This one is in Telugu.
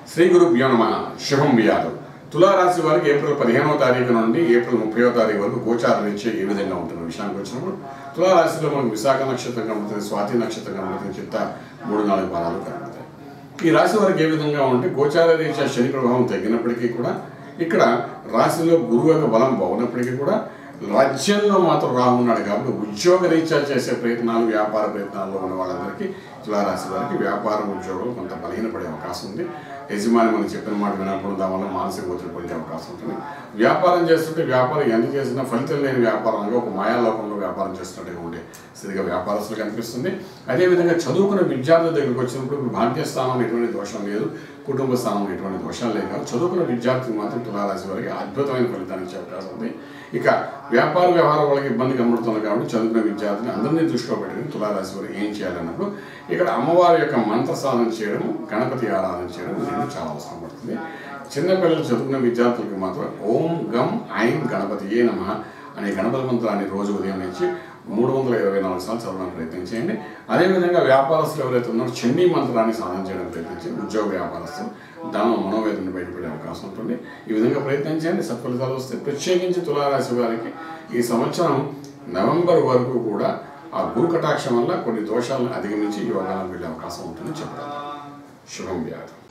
శ్రీ గురుభ్యో నమ శుభం వ్యాధం తులారాశి వారికి ఏప్రిల్ పదిహేనవ తారీఖు నుండి ఏప్రిల్ ముప్పైవ తారీఖు వరకు గోచార రీత్యా ఏ విధంగా ఉంటున్న విషయానికి వచ్చినప్పుడు తులారాశిలో మనకు విశాఖ నక్షత్రం కనబడుతుంది స్వాతి నక్షత్రం కనబడుతుంది చిత్త మూడు నాలుగు వారాలు కనబడతాయి ఈ రాశి వారికి ఏ విధంగా ఉంటే గోచార రీత్యా శని ప్రభావం తగ్గినప్పటికీ కూడా ఇక్కడ రాశిలో గురువు యొక్క బలం బాగున్నప్పటికీ కూడా రాజ్యంలో మాత్రం రాహు ఉన్నాడు కాబట్టి ఉద్యోగ రీత్యా చేసే ప్రయత్నాలు వ్యాపార ప్రయత్నాల్లో ఉన్న వాళ్ళందరికీ తులారాశి వారికి వ్యాపారం ఉద్యోగం కొంత బలహీనపడే అవకాశం ఉంది యజమాని మనం చెప్పిన మాట వినకపోవడం దానివల్ల మానసిక ఒత్తిడి పొందే అవకాశం ఉంటుంది వ్యాపారం చేస్తుంటే వ్యాపారం ఎంత చేసినా ఫలితం లేని వ్యాపారంగా ఒక మాయాలోకంలో వ్యాపారం చేస్తున్నట్టుగా ఉండే స్థితిగా వ్యాపారస్తులు కనిపిస్తుంది అదేవిధంగా చదువుకున్న విద్యార్థుల దగ్గరికి వచ్చినప్పుడు ఇప్పుడు భాగ్యస్థానం ఎటువంటి దోషం లేదు కుటుంబ స్థానం ఎటువంటి దోషాలు లేవు కాబట్టి చదువుకున్న విద్యార్థులు మాత్రం తులారాశి వారికి అద్భుతమైన ఫలితాన్ని ఇచ్చే అవకాశం ఉంది ఇక వ్యాపార వ్యవహారం వాళ్ళకి ఇబ్బంది కనబడుతుంది కాబట్టి చదువుకున్న విద్యార్థులు అందరినీ దృష్టిలో పెట్టుకుని తులారాశి వారు ఏం చేయాలన్నప్పుడు ఇక్కడ అమ్మవారి యొక్క మంత్ర సాధన చేయడం గణపతి ఆరాధన చేయడం నేను చాలా అవసరం పడుతుంది చిన్నపిల్లలు చదువుకున్న విద్యార్థులకి మాత్రం ఓం గం ఐం గణపతి ఏ నమ అనే గణపతి మంత్రాన్ని రోజు ఉదయం నుంచి మూడు వందల ఇరవై నాలుగు సార్లు చదవడానికి ప్రయత్నం చేయండి అదేవిధంగా వ్యాపారస్తులు ఎవరైతే ఉన్నారో చండీ మంత్రాన్ని సాధన చేయడానికి ప్రయత్నించి ఉద్యోగ వ్యాపారస్తులు ధనం మనోవేదన బయటపడే అవకాశం ఉంటుంది ఈ విధంగా ప్రయత్నం చేయండి సత్ఫలితాలు వస్తే ప్రత్యేకించి తులారాశి వారికి ఈ సంవత్సరం నవంబర్ వరకు కూడా ఆ గురు కటాక్షం వల్ల కొన్ని దోషాలను అధిగమించి యోగాలకు వెళ్ళే అవకాశం ఉంటుందని చెప్తాను శుభం వ్యాధం